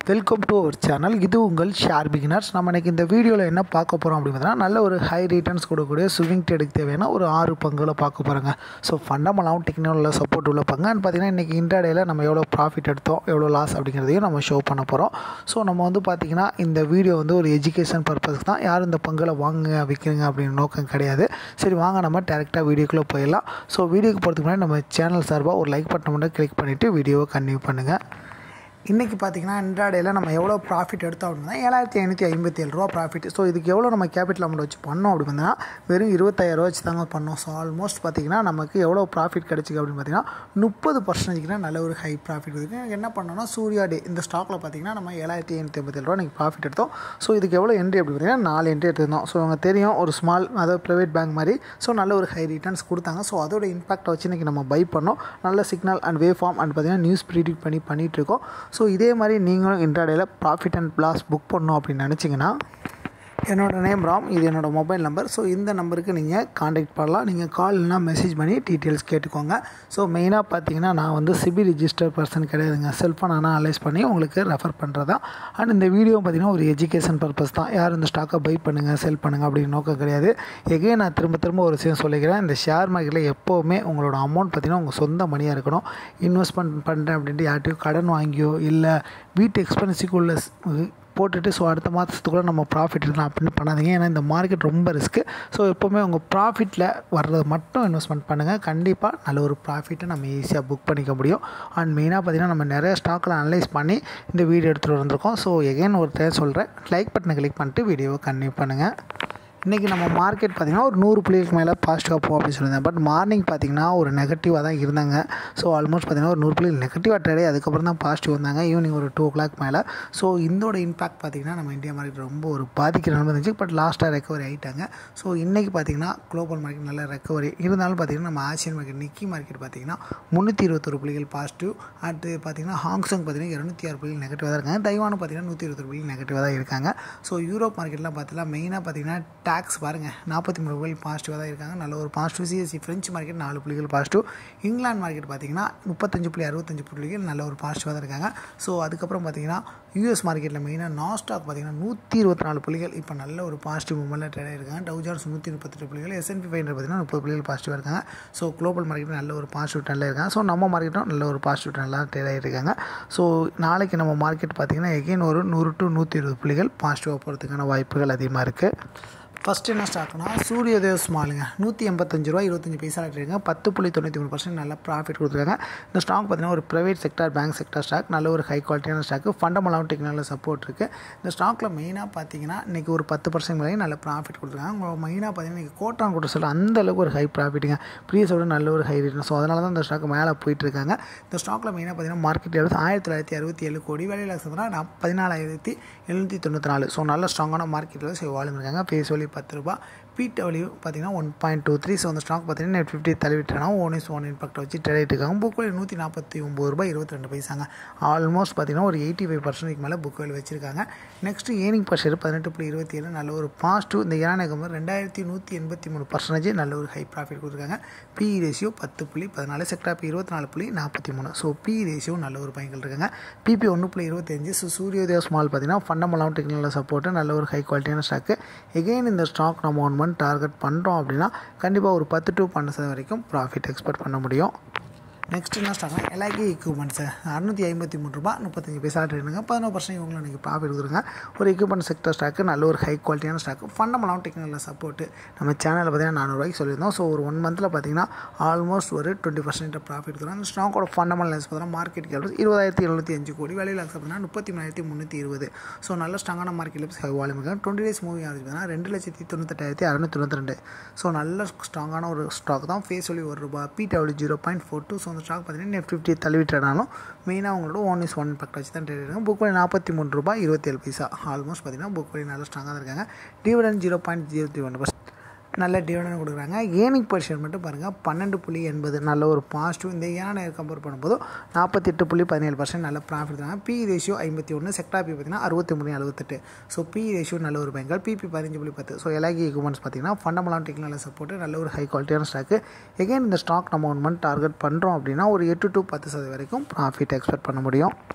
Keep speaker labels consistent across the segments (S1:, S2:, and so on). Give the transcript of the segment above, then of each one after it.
S1: welcome to our channel இது உங்கள் share beginners நம்ம இன்னைக்கு இந்த வீடியோவில் என்ன பார்க்க போகிறோம் அப்படின்னு பார்த்தீங்கன்னா நல்ல ஒரு ஹை ரிட்டர்ன்ஸ் கொடுக்கக்கூடிய ஸ்விமிங் ட்ரேடுக்கு தேவையான ஒரு ஆறு பங்குகளை பார்க்க போகிறோங்க ஸோ ஃபண்டமெண்டாகவும் டெக்னிக்கலில் சப்போர்ட் உள்ள பங்கு அண்ட் பார்த்தீங்கன்னா இன்றைக்கி இன்டர்டேயில் நம்ம எவ்வளோ ப்ராஃபிட் எடுத்தோம் எவ்வளோ லாஸ் அப்படிங்கிறதையும் நம்ம ஷோ பண்ண போகிறோம் ஸோ நம்ம வந்து பார்த்திங்கன்னா இந்த வீடியோ வந்து ஒரு எஜுகேஷன் பர்பஸ்க்கு தான் யாரும் இந்த பங்குகளை வாங்குங்க விற்கிறீங்க அப்படின்னு நோக்கம் கிடையாது சரி வாங்க நம்ம டேரெக்டாக வீடியோக்குள்ளே போயிடலாம் ஸோ வீடியோக்கு போகிறதுக்கு முன்னாடி நம்ம சேனல் சார்பாக ஒரு லைக் பட்டன் மட்டும் கிளிக் பண்ணிவிட்டு வீடியோவை கன்டினியூ பண்ணுங்கள் இன்றைக்கி பார்த்தீங்கன்னா இன்ட்ராடேயில் நம்ம எவ்வளோ ப்ராஃபிட் எடுத்தோம் அப்படின்னா ஏழாயிரத்தி ஐநூற்றி ஐம்பத்தி ஏழு ரூபா ப்ராஃபிட் ஸோ இதுக்கு எவ்வளோ நம்ம கேபிட்டல் அமௌண்ட் வச்சு பண்ணோம் அப்படி பார்த்தீங்கன்னா வெறும் இருபத்தாயிரம் வச்சு தாங்க பண்ணோம் ஸோ ஆல்மோஸ்ட் பார்த்தீங்கன்னா நமக்கு எவ்வளோ ப்ராஃபிட் கிடச்சிக்கு அப்படின்னு பார்த்தீங்கன்னா முப்பது பர்சன்டேஜ்க்கு நல்ல ஒரு ஹை ப்ராஃபிட் இருக்குது எனக்கு என்ன பண்ணோம்னா சூர்யா டே இந்த ஸ்டாக்கில் பார்த்தீங்கன்னா நம்ம ஏழாயிரத்தி ஐநூற்றி ஐம்பத்தி ரூபா இன்றைக்கி ப்ராஃபிட் எடுத்தோம் ஸோ இதுக்கு எவ்வளோ என்ட்ரி அப்படி பார்த்தீங்கன்னா நாலு என்ட்ரி எடுத்திருந்தோம் ஸோ அவங்க தெரியும் ஒரு ஸ்மால் அதாவது ப்ரைவேட் பேங்க் மாதிரி ஸோ நல்ல ஒரு ஹை ரிட்டர்ன்ஸ் கொடுத்தாங்க ஸோ அதோட இம்பாக்டை வச்சு இன்றைக்கி நம்ம பை பண்ணோம் நல்ல signal and way form and பார்த்தீங்கன்னா நியூஸ் ப்ரீடிக் பண்ணி பண்ணிகிட்டு இருக்கோம் ஸோ இதே மாதிரி நீங்களும் இன்ட்ராடேயில் ப்ராஃபிட் அண்ட் லாஸ் புக் பண்ணணும் அப்படின்னு நினச்சிங்கன்னா என்னோடய நேம் ராம் இது என்னோடய மொபைல் நம்பர் ஸோ இந்த நம்பருக்கு நீங்கள் காண்டாக்ட் பண்ணலாம் நீங்கள் கால் இல்லைனா மெசேஜ் பண்ணி டீட்டெயில்ஸ் கேட்டுக்கோங்க ஸோ மெயினாக பார்த்தீங்கன்னா நான் வந்து சிபி ரிஜிஸ்டர் பர்சன் கிடையாதுங்க செல்ஃபோன் ஆனால் அனலைஸ் பண்ணி உங்களுக்கு ரெஃபர் பண்ணுறதா அண்ட் இந்த வீடியோ பார்த்தீங்கன்னா ஒரு எஜுகேஷன் பர்பஸ் தான் யார் இந்த ஸ்டாக்கை பை பண்ணுங்கள் செல் பண்ணுங்கள் அப்படின்னு நோக்கம் கிடையாது எகே நான் திரும்ப திரும்ப ஒரு விஷயம் சொல்லிக்கிறேன் இந்த ஷேர் மார்க்கெட்டில் எப்போவுமே உங்களோட அமௌண்ட் பார்த்தீங்கன்னா உங்கள் சொந்த மணியாக இருக்கணும் இன்வெஸ்ட்மெண்ட் பண்ணுறேன் அப்படின்ட்டு யார்ட்டையும் கடன் வாங்கியோ இல்லை வீட்டு எக்ஸ்பென்ஸுக்கு உள்ள போட்டுட்டு ஸோ அடுத்த மாதத்துக்குள்ளே நம்ம ப்ராஃபிட் இருக்கலாம் அப்படின்னு பண்ணாதீங்க ஏன்னா இந்த மார்க்கெட் ரொம்ப ரிஸ்க்கு ஸோ எப்போவுமே உங்கள் ப்ராஃபிட்டில் வர்றது மட்டும் இன்வெஸ்ட்மெண்ட் பண்ணுங்கள் கண்டிப்பாக நல்ல ஒரு ப்ராஃபிட்டை நம்ம ஈஸியாக புக் பண்ணிக்க முடியும் அண்ட் மெயினாக பார்த்திங்கன்னா நம்ம நிறைய ஸ்டாக்கில் அனலைஸ் பண்ணி இந்த வீடியோ எடுத்துகிட்டு வந்திருக்கோம் ஸோ எகைன் ஒரு டைம் சொல்கிறேன் லைக் பட்டனை கிளிக் பண்ணிட்டு வீடியோவை கன்டினியூ பண்ணுங்கள் இன்றைக்கி நம்ம மார்க்கெட் பார்த்திங்கன்னா ஒரு நூறு புள்ளிகளுக்கு மேலே பாசிட்டிவாக போகும் அப்படின்னு சொல்லியிருந்தேன் பட் மார்னிங் பார்த்திங்கன்னா ஒரு நெகட்டிவாக தான் இருந்தாங்க ஸோ ஆல்மோஸ்ட் பார்த்திங்கன்னா ஒரு நூறு புள்ளி நெகட்டிவாக ட்ரேடே அதுக்கப்புறம் தான் பாசிட்டிவ் வந்தாங்க ஈவினிங் ஒரு டூ ஓ கிளாக் மேலே ஸோ இதோட இம்பாக்ட் பார்த்திங்கன்னா நம்ம இந்தியா மார்க்கெட் ரொம்ப ஒரு பாதிக்கிற நிலமை இருந்துச்சு பட் லாஸ்ட்டாக ரெக்கவரி ஆகிட்டாங்க ஸோ இன்றைக்கி பார்த்திங்கன்னா குளோபல் மார்க்கெட் நல்ல ரெக்கவரி இருந்தாலும் பார்த்திங்கன்னா நம்ம ஆசியன் மார்க்கெட் நிக்கி மார்க்கெட் பார்த்திங்கன்னா முந்நூற்றி இருபத்தொரு புள்ளிகள் பாசிட்டிவ் அடுத்து பார்த்திங்கன்னா ஹாங்ஸாங் பார்த்திங்கன்னா இரநூத்தி ஆறு புள்ளிகள் நெகட்டிவாக தான் இருக்காங்க தைவானும் பார்த்திங்கன்னா நூற்றி இருபத்தொரு புள்ளிகள் நெகட்டிவாக தான் இருக்காங்க ஸோ யூரோப் மார்க்கெட்லாம் பார்த்தீங்கன்னா மெயினாக பார்த்திங்கன்னா டேக்ஸ் பாருங்கள் நாற்பத்தி மூணு புள்ளிகள் பாசிட்டிவாக தான் இருக்காங்க நல்ல ஒரு பாசிட்டிவ் சிஎஸ்சி ஃப்ரெஞ்சு மார்க்கெட் நாலு புள்ளிகள் பாசிட்டிவ் இங்கிலாந்து மார்க்கெட் பார்த்திங்கன்னா முப்பத்தஞ்சு புள்ளி அறுபத்தஞ்சு புள்ளிகள் நல்ல ஒரு பாசிட்டிவாக தான் இருக்காங்க ஸோ அதுக்கப்புறம் பார்த்திங்கன்னா யூஎஸ் மார்க்கெட்டில் மெயினாக நாஸ்டாக் பார்த்திங்கன்னா நூற்றி இருபத்தி நாலு புள்ளிகள் இப்போ நல்ல ஒரு பாசிட்டிவ் மூமெண்ட்டில் ட்ரேட் இருக்காங்க டவுஜான்ஸ் நூற்றி முப்பத்தெட்டு புள்ளிகள் எஸ்என்பி ஃபைவ் ஹண்ட்ரட் பார்த்திங்கன்னா முப்பது புள்ளிகள் பாசிட்டிவாக இருக்காங்க ஸோ குளோபல் மார்க்கெட் நல்ல ஒரு பாசிட்டிவ் ட்ரெண்டில் இருக்காங்க ஸோ நம்ம மார்க்கெட்டும் நல்ல ஒரு பாசிட்டிவ் ட்ரெண்டில் ட்ரேட் ஆகிருக்காங்க ஸோ நாளைக்கு நம்ம மார்க்கெட் பார்த்திங்கன்னா எகெயின் ஒரு நூறு டு நூற்றி இருபது புள்ளிகள் பாசிட்டிவாக போகிறதுக்கான வாய்ப்புகள் அதிகமாக இருக்குது ஃபஸ்ட்டு என்ன ஸ்டாக்னா சூரியோதய ஸ்மாலுங்க நூற்றி எண்பத்தஞ்சு ரூபா இருபத்தஞ்சி பைசா இருக்காங்க பத்து புள்ளி தொண்ணூற்றி மூணு பர்சன்ட் நல்ல ப்ராஃபிட் கொடுத்துருக்காங்க இந்த ஸ்டாக் பார்த்தீங்கன்னா ஒரு private sector bank sector stock நல்ல ஒரு ஹை குவாலிட்டியான ஸ்டாக்கு ஃபண்டமெண்டாகவும் டெக்னாலஜி சப்போர்ட் இருக்குது இந்த ஸ்டாக்கில் மெயினாக பார்த்தீங்கன்னா இன்றைக்கி ஒரு பத்து பர்சன்ட் வரைக்கும் நல்ல ப்ராஃபிட் கொடுத்துருக்காங்க உங்கள் மெயினாக பார்த்தீங்கன்னா இன்றைக்கி கோட்டான் கூட சொல்ல அந்த அளவுக்கு ஒரு ஹை ப்ராஃபிட்டுங்க ப்ரீஸோட நல்ல ஒரு ஹை ரிட்டர்ன் ஸோ அதனால தான் இந்த ஸ்டாக் மேலே போயிட்டுருக்காங்க இந்த ஸ்டாக்கில் மெயினாக பார்த்தீங்கன்னா மார்க்கெட் எடுத்து ஆயிரத்தி தொள்ளாயிரத்தி அறுபத்தி ஏழு கோடி வேலையில் பார்த்தீங்கன்னா பதினாலாயிரத்தி எழுநூற்றி தொண்ணூற்றி நாலு ஸோ நல்ல ஸ்ட்ராங்கான மார்க்கெட்டில் ஸோ வால்யூம் இருக்காங்க பேஸ் வழி பத்து ரூபா பிடபிள்யூ பார்த்தீங்கன்னா one point two three so அந்த ஸ்டாக் பார்த்தீங்கன்னா நெட் ஃபிஃப்டி தள்ளிவிட்டானா ஒன் இஸ் ஒன் இம்பாக்ட் வச்சு ட்ரேட் இருக்காங்க புக் வேல்யூ நூற்றி நாற்பத்தி ஒம்பது ரூபாய் இருபத்தி ரெண்டு பைசாங்க ஆல்மோஸ்ட் பார்த்தீங்கன்னா ஒரு எயிட்டி ஃபைவ் பர்சன்டேஜ் மேலே புக் வேல்யூ வச்சிருக்காங்க நெக்ஸ்ட் ஏர்னிங் பர் ஷேர் பதினெட்டு புள்ளி இருபத்தி ஏழு நல்ல ஒரு பாசிட்டிவ் இந்த ஏனாகம் ரெண்டாயிரத்தி நூற்றி எண்பத்தி மூணு பர்சன்டேஜ் நல்ல ஒரு ஹை ப்ராஃபிட் கொடுத்துருக்காங்க பி ரேஷியோ பத்து புள்ளி பதினாலு செக்டா பி இருபத்தி நாலு புள்ளி நாற்பத்தி மூணு ஸோ பி ரேஷியோ நல்ல ஒரு பயங்கள் இருக்காங்க பிபி ஒன்று புள்ளி இருபத்தஞ்சு ஸோ சூரியோதய ஸ்மால் பார்த்தீங்கன்னா ஃபண்டமெண்டாகவும் டெக்னாலஜி சப்போர்ட்டு நல்ல ஒரு ஹை குவாலிட்டியான ஸ்டாக்கு எகெயின் இந்த ஸ்டாக் நம்ம ஒன் மந்த் டார்கெட் பண்ணுறோம் அப்படின்னா கண்டிப்பாக ஒரு பத்து டு பன்னெண்டு சதவீதம் வரைக்கும் ப்ராஃபிட் எக்ஸ்பெக்ட் பண்ண முடியும் நெக்ஸ்ட் என்ன ஸ்டாக்னா எல்ஐகி எக்யூப்மெண்ட்ஸு அறுநூற்றி ஐம்பத்தி மூணு ரூபா முப்பத்தஞ்சு பைசா ட்ரேடுங்க பதினோரு பர்சன்ட் இவங்களை நீங்கள் ப்ராஃபிட் கொடுக்குறங்க ஒரு எக்யூப்மெண்ட் செக்டர் ஸ்டாக்கு நல்ல ஒரு ஹை குவாலிட்டியான ஸ்டாக்கு ஃபண்டமெண்டாகவும் டெக்னிக்கல் சப்போர்ட்டு நம்ம சேனலில் பார்த்தீங்கன்னா நானூறுவாய்க்கு சொல்லியிருந்தோம் ஸோ ஒரு ஒன் மந்தில் பார்த்தீங்கன்னா ஆல்மோஸ்ட் ஒரு டுவெண்ட்டி பர்சன்ட் ப்ராஃபிட் கொடுக்குறோம் அந்த ஸ்டாக்கோட ஃபண்டமெண்டல் பார்த்தீங்கன்னா மார்க்கெட் கேள்வி இருபதாயிரத்தி எழுநூற்றி அஞ்சு கோடி வேலையில் பார்த்தீங்கன்னா முப்பத்தி மூணாயிரத்தி முந்நூற்றி இருபது ஸோ நல்ல ஸ்ட்ராங்கான மார்க்கெட்டில் ஹை வால்யூம் இருக்காங்க டுவெண்ட்டி டேஸ் மூவி ஆகுது பார்த்தீங்கன்னா ரெண்டு லட்சத்தி தொண்ணூத்தெட்டாயிரத்தி அறுநூத்தி தொண்ணூற்றி ரெண்டு ஸோ நல்ல ஸ்ட்ராங்கான ஒரு ஸ்டாக் தான் ஃபேஸ் ஒலி ஒரு ரூபா PW zero point four two so அந்த ஸ்டாக் பார்த்தீங்கன்னா நெட் ஃபிஃப்டி தள்ளிவிட்டாலும் மெயினாக அவங்களோட ஒன் இஸ் ஒன் இம்பாக்ட் வச்சு தான் ட்ரேட் இருக்காங்க புக் வழி நாற்பத்தி மூணு ரூபாய் இருபத்தேழு பைசா ஆல்மோஸ்ட் பார்த்தீங்கன்னா புக் வழி நல்லா ஸ்ட்ராங்காக தான் இருக்காங்க dividend zero point zero three one percent நல்ல டிவிடன் கொடுக்குறாங்க ஏர்னிங் பர் ஷேர் மட்டும் பாருங்கள் பன்னெண்டு புள்ளி எண்பது நல்ல ஒரு பாசிட்டிவ் இந்த ஏன கம்பேர் பண்ணும்போது நாற்பத்தெட்டு புள்ளி பதினேழு பர்சன்ட் நல்ல ப்ராஃபிட் தான் பி ரேஷியோ ஐம்பத்தி ஒன்று செக்டா பி பார்த்தீங்கன்னா அறுபத்தி மூணு அறுபத்தெட்டு ஸோ பி ரேஷியோ நல்ல ஒரு பயங்கள் பிபி பதினஞ்சு புள்ளி பத்து ஸோ எலாகி எக்யூப்மெண்ட்ஸ் பார்த்தீங்கன்னா ஃபண்டமெண்டான டெக்னாலஜி சப்போர்ட்டு நல்ல ஒரு ஹை குவாலிட்டியான ஸ்டாக்கு எகைன் இந்த ஸ்டாக் நம்ம ஒன் மந்த் டார்கெட் பண்ணுறோம் அப்படின்னா ஒரு எட்டு டு பத்து சதவீதம் வரைக்கும் ப்ராஃபிட் எக்ஸ்பெக்ட் பண்ண முடியும்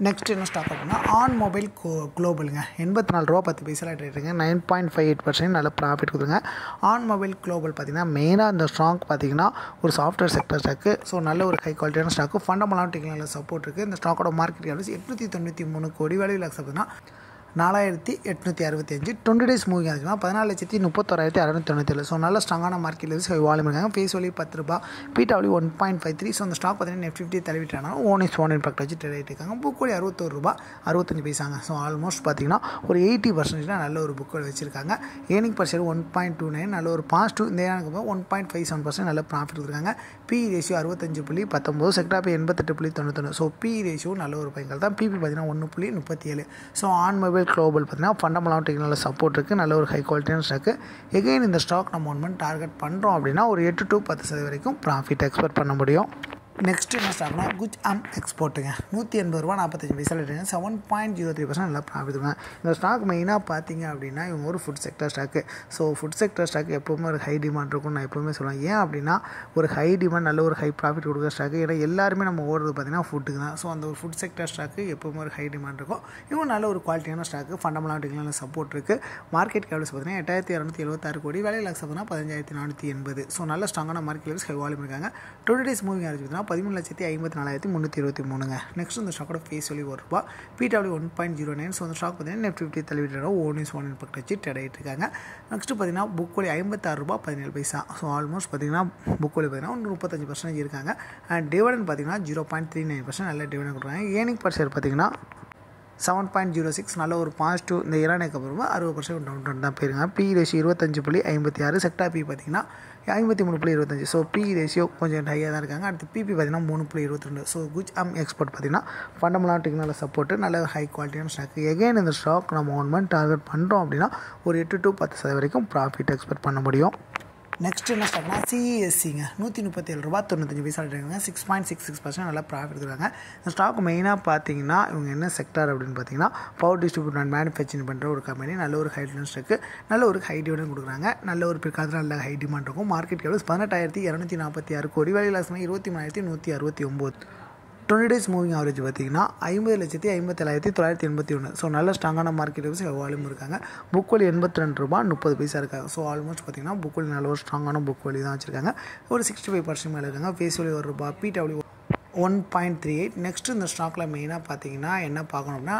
S1: நெக்ஸ்ட் என்ன ஸ்டாக் அப்படின்னா ஆன் மொபைல் கோ குளோபலுங்க எண்பத்தி நாலு ரூபா பத்து பைசா ரேட்டுங்க nine point five eight percent நல்ல ப்ராஃபிட் கொடுத்துருங்க ஆன் மொபைல் குளோபல் பார்த்தீங்கன்னா மெயினாக இந்த ஸ்டாக் பார்த்தீங்கன்னா ஒரு சாஃப்ட்வேர் செக்டர் ஸ்டாக்கு ஸோ நல்ல ஒரு ஹை குவாலிட்டியான ஸ்டாக்கு ஃபண்டமெண்டான டெக்னாலஜி சப்போர்ட் இருக்குது இந்த ஸ்டாக்கோட மார்க்கெட் கேப்ஸ் எட்நூற்றி தொண்ணூற்றி மூணு கோடி வேல்யூ லாக்ஸ் அப்படின்னா நாலாயிரத்தி எட்நூற்றி அறுபத்தி அஞ்சு டுவெண்ட்டி டேஸ் மூவிங் ஆச்சுன்னா பதினாலு லட்சத்தி முப்பத்தோராயிரத்தி அறுநூத்தி தொண்ணூற்றி ஸோ நல்ல ஸ்ட்ராங்கான மார்க்கெட் லெவல்ஸ் வால்யூம் இருக்காங்க ஃபேஸ் வேல்யூ பத்து ரூபா PW one point five three so அந்த ஸ்டாக் பார்த்தீங்கன்னா நெஃப்ட் ஃபிஃப்டி தள்ளிவிட்டாங்க ஓன் இஸ் ஒன் இம்பாக்ட் வச்சு ட்ரேட் இருக்காங்க புக் வேலி அறுபத்தோரு ரூபா அறுபத்தஞ்சு பைசாங்க ஸோ ஆல்மோஸ்ட் பார்த்தீங்கன்னா ஒரு எயிட்டி பர்சன்டேஜ் நல்ல ஒரு புக் வேலி வச்சிருக்காங்க earning per share one point two nine நல்ல ஒரு பாசிட்டிவ் இந்த எனக்கு one point five seven percent நல்ல ப்ராஃபிட் கொடுத்துருக்காங்க பி ரேஷியோ அறுபத்தஞ்சு புள்ளி பத்தொம்போது செக்டா பி எண்பத்தெட்டு புள்ளி தொண்ணூத்தொன்று ஸோ பி ரேஷியோ நல்ல ஒரு பையங்கள் தான் பிபி பார்த்தீங்கன்னா ஒன்று புள்ளி முப்பத்தி ஏழு ஸோ ஆன் மொபைல் குளோபல் பார்த்தீங்கன்னா ஃபண்டமெண்டான டெக்னாலஜி சப்போர்ட் இருக்குது நல்ல ஒரு ஹை குவாலிட்டியான ஸ்டாக்கு எகைன் இந்த ஸ்டாக் நம்ம ஒன் மந்த் டார்கெட் பண்ணுறோம் அப்படின்னா ஒரு எட்டு டு பத்து சதவீதம் வரைக்கும் ப்ராஃபிட் எக்ஸ்பெக்ட் பண்ண முடியும் நெக்ஸ்ட் என்ன ஸ்டாக்னா குஜ் ஆம் எக்ஸ்போர்ட்டுங்க நூற்றி எண்பது ரூபா நாற்பத்தஞ்சு பைசா ரேட்டுங்க seven point zero three percent நல்லா ப்ராஃபிட் தான் இந்த ஸ்டாக் மெயினாக பார்த்தீங்க அப்படின்னா இவங்க ஒரு food sector stock so food sector stock எப்போவுமே ஒரு ஹை டிமாண்ட் இருக்கும்னு நான் எப்போவுமே சொல்லுவேன் ஏன் அப்படின்னா ஒரு ஹை டிமாண்ட் நல்ல ஒரு ஹை ப்ராஃபிட் கொடுக்குற ஸ்டாக்கு ஏன்னா எல்லாருமே நம்ம ஓடுறது பார்த்தீங்கன்னா ஃபுட்டுக்கு தான் ஸோ அந்த ஒரு ஃபுட் செக்டர் ஸ்டாக்கு எப்போவுமே ஒரு ஹை டிமாண்ட் இருக்கும் இவங்க நல்ல ஒரு குவாலிட்டியான ஸ்டாக்கு ஃபண்டமெண்டான டெக்னாலஜி சப்போர்ட் இருக்குது மார்க்கெட் கேபிள்ஸ் பார்த்தீங்கன்னா எட்டாயிரத்தி இரநூத்தி எழுபத்தாறு கோடி வேலை லாக்ஸ் பார்த்தீங்கன்னா பதினஞ்சாயிரத்தி நானூற்றி எண்பது ஸோ நல்ல ஸ்ட்ராங்கான மார்க்கெட் லெவல்ஸ் ஹை வால்யூம் இருக்காங்க டுவெண்ட்டி டேஸ் மூவிங் ஆச்சு பார்த்தீங்கன்னா பதிமூணு லட்சத்தி ஐம்பத்தி நாலாயிரத்தி முந்நூற்றி இருபத்தி மூணுங்க நெக்ஸ்ட் இந்த ஸ்டாக்கோட ஃபேஸ் சொல்லி ஒரு ரூபா PW one point zero nine so அந்த ஸ்டாக் பார்த்தீங்கன்னா நெஃப்ட் ஃபிஃப்டி தள்ளிவிட்டு ஓன் இஸ் ஒன் இம்பெக்ட் வச்சு ட்ரேட் ஆகிட்டு இருக்காங்க நெக்ஸ்ட் பார்த்தீங்கன்னா புக் வழி ஐம்பத்தாறு ரூபா பதினேழு பைசா ஸோ ஆல்மோஸ்ட் பார்த்தீங்கன்னா புக் வழி பார்த்தீங்கன்னா ஒரு முப்பத்தஞ்சு பர்சன்டேஜ் இருக்காங்க அண்ட் டிவிடன் பார்த்தீங்கன்னா zero point three nine percent நல்ல டிவிடன் கொடுக்குறாங்க ஏனிங் பர் ஷேர் பார்த்தீங்கன்னா செவன் பாயிண்ட் ஜீரோ சிக்ஸ் நல்ல ஒரு பாசிட்டிவ் இந்த இரானுக்கு அப்புறமா அறுபது பர்சன்ட் டவுன் டவுன் தான் போயிருங்க பி ரேஷியோ இருபத்தஞ்சு புள்ளி ஐம்பத்தி ஆறு செக்டா பி பார்த்தீங்கன்னா ஐம்பத்தி மூணு புள்ளி இருபத்தஞ்சு ஸோ பி ரேஷியோ கொஞ்சம் ஹையாக தான் இருக்காங்க அடுத்து பிபி பார்த்தீங்கன்னா மூணு புள்ளி இருபத்தி ரெண்டு ஸோ குஜ் அம் எக்ஸ்போர்ட் பார்த்தீங்கன்னா ஃபண்டமெண்டான டெக்னாலஜி சப்போர்ட்டு நல்ல ஹை குவாலிட்டியான ஸ்டாக் எகைன் இந்த ஸ்டாக் நம்ம ஒன் மந்த் டார்கெட் பண்ணுறோம் அப்படின்னா ஒரு எட்டு டு பத்து சதவீதம் வரைக்கும் ப்ராஃபிட் எக்ஸ்பெக்ட் பண்ண முடியும் நெக்ஸ்ட் என்ன ஸ்டாக்னா சிஇஎஸ்சிங்க நூற்றி முப்பத்தேழு ரூபா தொண்ணூத்தஞ்சு பைசா இருக்காங்க six point six six percent நல்லா ப்ராஃபிட் இருக்காங்க இந்த ஸ்டாக் மெயினாக பார்த்தீங்கன்னா இவங்க என்ன செக்டார் அப்படின்னு பார்த்தீங்கன்னா பவர் டிஸ்ட்ரிபியூட் அண்ட் மேனுஃபேக்சரிங் பண்ணுற ஒரு கம்பெனி நல்ல ஒரு ஹை ஸ்டாக்கு நல்ல ஒரு ஹை டிவிடன் கொடுக்குறாங்க நல்ல ஒரு பிற்காலத்தில் நல்ல ஹை டிமாண்ட் இருக்கும் மார்க்கெட் கேவல்ஸ் பதினெட்டாயிரத்தி இரநூத்தி நாற்பத்தி ஆறு கோடி வேலை லாசமாக இருபத்தி மூணாயிரத்தி நூற்றி அறுபத்தி ஒம்பது டுவெண்ட்டி டேஸ் மூவிங் ஆவரேஜ் பார்த்தீங்கன்னா ஐம்பது லட்சத்தி ஐம்பத்தேழாயிரத்தி தொள்ளாயிரத்தி எண்பத்தி ஒன்று ஸோ நல்ல ஸ்ட்ராங்கான மார்க்கெட் வச்சு வால்யூம் இருக்காங்க புக் வழி எண்பத்தி ரெண்டு ரூபா முப்பது பைசா இருக்காங்க ஸோ ஆல்மோஸ்ட் பார்த்தீங்கன்னா புக் வழி நல்ல ஒரு ஸ்ட்ராங்கான புக் வழி தான் வச்சுருக்காங்க ஒரு சிக்ஸ்டி ஃபைவ் பர்சன்ட் மேலே இருக்காங்க ஃபேஸ் வழி ஒரு ரூபா PW one point three eight next இந்த ஸ்டாக்கில் மெயினாக பார்த்தீங்கன்னா என்ன பார்க்கணும்னா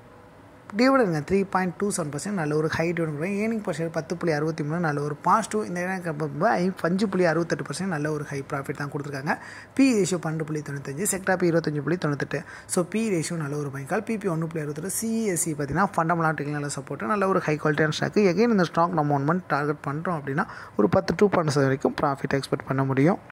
S1: டிவிடனுங்க three point two seven percent நல்ல ஒரு ஹை டிவிடன் கொடுக்குறேன் ஏர்னிங் பர் ஷேர் பத்து புள்ளி அறுபத்தி மூணு நல்ல ஒரு பாசிட்டிவ் இந்த எனக்கு அஞ்சு புள்ளி அறுபத்தெட்டு பர்சன்ட் நல்ல ஒரு ஹை ப்ராஃபிட் தான் கொடுத்துருக்காங்க பி ரேஷியோ பன்னெண்டு புள்ளி தொண்ணூத்தஞ்சு செக்டா பி இருபத்தஞ்சு புள்ளி தொண்ணூத்தெட்டு ஸோ பி ரேஷியோ நல்ல ஒரு பைக்கால் பிபி ஒன்று புள்ளி அறுபத்தெட்டு சிஎஸ்சி பார்த்தீங்கன்னா ஃபண்டமெண்டான டெக்னாலஜி சப்போர்ட்டு நல்ல ஒரு ஹை குவாலிட்டியான ஸ்டாக்கு எகைன் இந்த ஸ்டாக் நம்ம ஒன் மந்த் டார்கெட் பண்ணுறோம் அப்படின்னா ஒரு பத்து டூ பன்னெண்டு வரைக்கும் ப்ராஃபிட் எக்ஸ்பெக்ட் பண்ண முடியும்